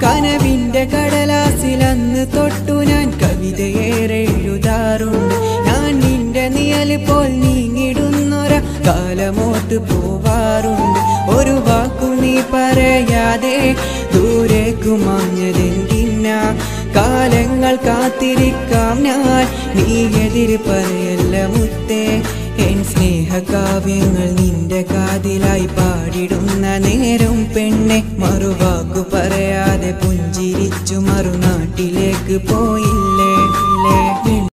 കനവിന്റെ കടലാസിലന്ന് തൊട്ടു ഞാൻ കവിതയേറെ എഴുതാറുണ്ട് ഞാൻ നിന്റെ നിഴല് പോൽ നീങ്ങിടുന്നൊര കാലമോട്ട് പോവാറുണ്ട് ഒരു വാക്കു നീ പറയാതെ ദൂരേക്കു മാഞ്ഞതെന്തിന കാലങ്ങൾ കാത്തിരിക്കാം ഞാൻ നീ എതിര് പറയല്ല മുത്തേ എൻ സ്നേഹകാവ്യങ്ങൾ നിന്റെ കാതിലായി പാടിടുന്ന നേരം പെണ്ണെ മറുവാക്കു പറയാതെ പുഞ്ചിരിച്ചു മറുനാട്ടിലേക്ക് പോയില്ലേ ഇല്ലേ?